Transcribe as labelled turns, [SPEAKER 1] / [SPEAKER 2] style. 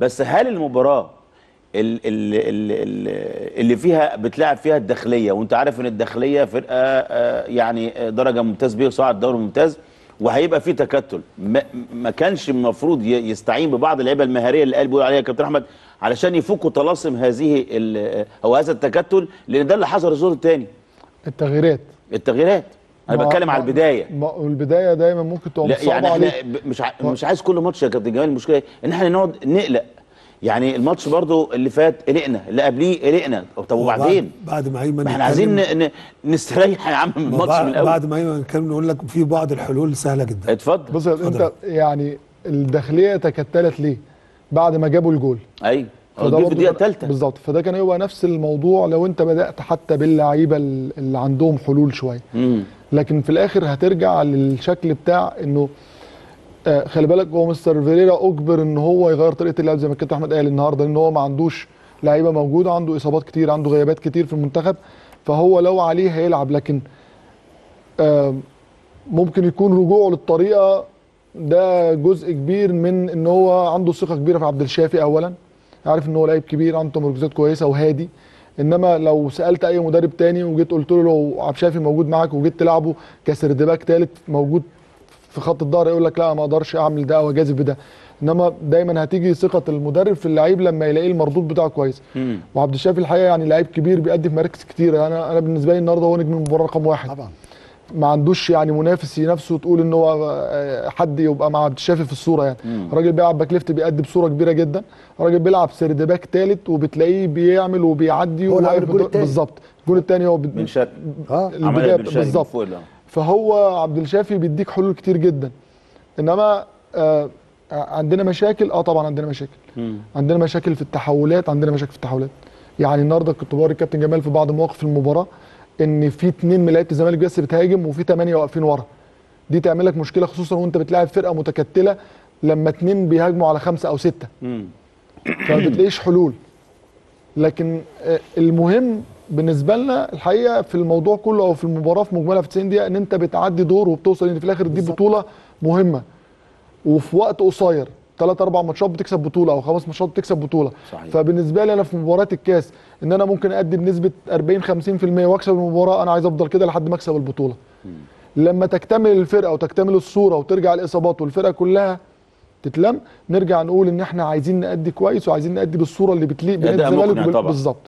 [SPEAKER 1] بس هل المباراه ال- ال- ال- ال- اللي فيها بتلعب فيها الداخليه وانت عارف ان الداخليه فرقه آه، يعني آه، درجه ممتاز بيه وصعد دوري ممتاز وهيبقى في تكتل ما, ما كانش المفروض ي- يستعين ببعض اللعيبه المهاريه اللي قال بيقول عليها كابتن احمد علشان يفكوا طلاسم هذه ال- او هذا التكتل لان ده اللي حصل الشوط الثاني
[SPEAKER 2] التغييرات
[SPEAKER 1] التغييرات انا
[SPEAKER 2] ما-
[SPEAKER 1] بتكلم على
[SPEAKER 2] ما-
[SPEAKER 1] البدايه
[SPEAKER 2] ما- البدايه دايما ممكن تبقى
[SPEAKER 1] لا
[SPEAKER 2] صعبه
[SPEAKER 1] يعني احنا
[SPEAKER 2] عليك
[SPEAKER 1] ب- مش ع... مش عايز كل ماتش يا كابتن جمال المشكله إيه؟ ان احنا نقعد نقلق يعني الماتش برضو اللي فات قلقنا اللي قبليه قلقنا طب وبعدين
[SPEAKER 3] بعد ما ايمن
[SPEAKER 1] ما احنا عايزين
[SPEAKER 3] يتكلم-
[SPEAKER 1] ن... ن... نستريح يا عم من
[SPEAKER 3] ما
[SPEAKER 1] الماتش
[SPEAKER 3] بعد-
[SPEAKER 1] من الاول
[SPEAKER 3] بعد ما ايمن كان نقول لك في بعض الحلول سهله جدا
[SPEAKER 1] اتفضل
[SPEAKER 2] بص يا- انت يعني الداخليه تكتلت ليه؟ بعد ما جابوا الجول
[SPEAKER 1] ايوه هو
[SPEAKER 2] فده
[SPEAKER 1] جه في
[SPEAKER 2] برضو
[SPEAKER 1] الدقيقه
[SPEAKER 2] كان-
[SPEAKER 1] الثالثه
[SPEAKER 2] بالظبط فده كان هيبقى نفس الموضوع لو انت بدات حتى باللعيبه ال- اللي عندهم حلول شويه لكن في الاخر هترجع للشكل بتاع انه آه خلي بالك هو مستر فيريرا اجبر ان هو يغير طريقه اللعب زي ما الكابتن احمد قال النهارده ان هو ما عندوش لعيبه موجوده عنده اصابات كتير عنده غيابات كتير في المنتخب فهو لو عليه هيلعب لكن آه ممكن يكون رجوعه للطريقه ده جزء كبير من ان هو عنده ثقه كبيره في عبد الشافي اولا عارف ان هو لعيب كبير عنده تمركزات كويسه وهادي انما لو سالت اي مدرب تاني وجيت قلت له لو عبد الشافي موجود معاك وجيت تلعبه كسردباك ثالث موجود في خط الظهر يقول لك لا ما اقدرش اعمل ده او اجازف بده انما دايما هتيجي ثقه المدرب في اللعيب لما يلاقي المردود بتاعه كويس
[SPEAKER 1] مم.
[SPEAKER 2] وعبد الشافي الحقيقه يعني لعيب كبير بيأدي في مراكز كتيره انا انا بالنسبه لي النهارده هو نجم المباراه رقم واحد
[SPEAKER 4] طبعا
[SPEAKER 2] ما عندوش يعني منافس ينافسه تقول ان هو آه، حد يبقى مع عبد الشافي في الصوره يعني راجل بيلعب باك ليفت بيأدي بصوره كبيره جدا راجل بيلعب سرد باك ثالث وبتلاقيه بيعمل وبيعدي
[SPEAKER 4] هو اللي عامل
[SPEAKER 2] وواقف
[SPEAKER 4] الجول
[SPEAKER 2] بد-
[SPEAKER 4] التاني.
[SPEAKER 2] بالظبط الجول الثاني هو بت-
[SPEAKER 1] بن شرقي
[SPEAKER 4] اه
[SPEAKER 1] عملها
[SPEAKER 2] البدايه
[SPEAKER 1] بن شرقي
[SPEAKER 2] بالظبط
[SPEAKER 1] فوق ال-
[SPEAKER 2] فهو عبد الشافي بيديك حلول كتير جدا انما آه عندنا مشاكل اه طبعا عندنا مشاكل
[SPEAKER 1] مم.
[SPEAKER 2] عندنا مشاكل في التحولات عندنا مشاكل في التحولات يعني النهارده كنت بوري الكابتن جمال في بعض مواقف المباراه ان في اتنين من لعيبه الزمالك بس بتهاجم وفي ثمانيه واقفين ورا دي تعمل لك مشكله خصوصا وانت بتلاعب فرقه متكتله لما اتنين بيهاجموا على خمسه او سته
[SPEAKER 1] مم.
[SPEAKER 2] فما بتلاقيش حلول لكن آه، المهم بالنسبه لنا الحقيقه في الموضوع كله او في المباراه في مجملها في 90 دقيقه ان انت بتعدي دور وبتوصل ان في الاخر دي بطوله مهمه وفي وقت قصير ثلاث اربع ماتشات بتكسب بطوله او خمس ماتشات بتكسب بطوله
[SPEAKER 1] صحيح.
[SPEAKER 2] فبالنسبه لي انا في مباراه الكاس ان انا ممكن ادي بنسبه 40 50% واكسب المباراه انا عايز افضل كده لحد ما اكسب البطوله لما تكتمل الفرقه وتكتمل الصوره وترجع الاصابات والفرقه كلها تتلم نرجع نقول ان احنا عايزين نأدي كويس وعايزين نأدي بالصوره اللي بتليق بنادي
[SPEAKER 1] أداء
[SPEAKER 2] الزمالك
[SPEAKER 1] مقنع
[SPEAKER 2] وبال-
[SPEAKER 1] طبعا.
[SPEAKER 2] بالظبط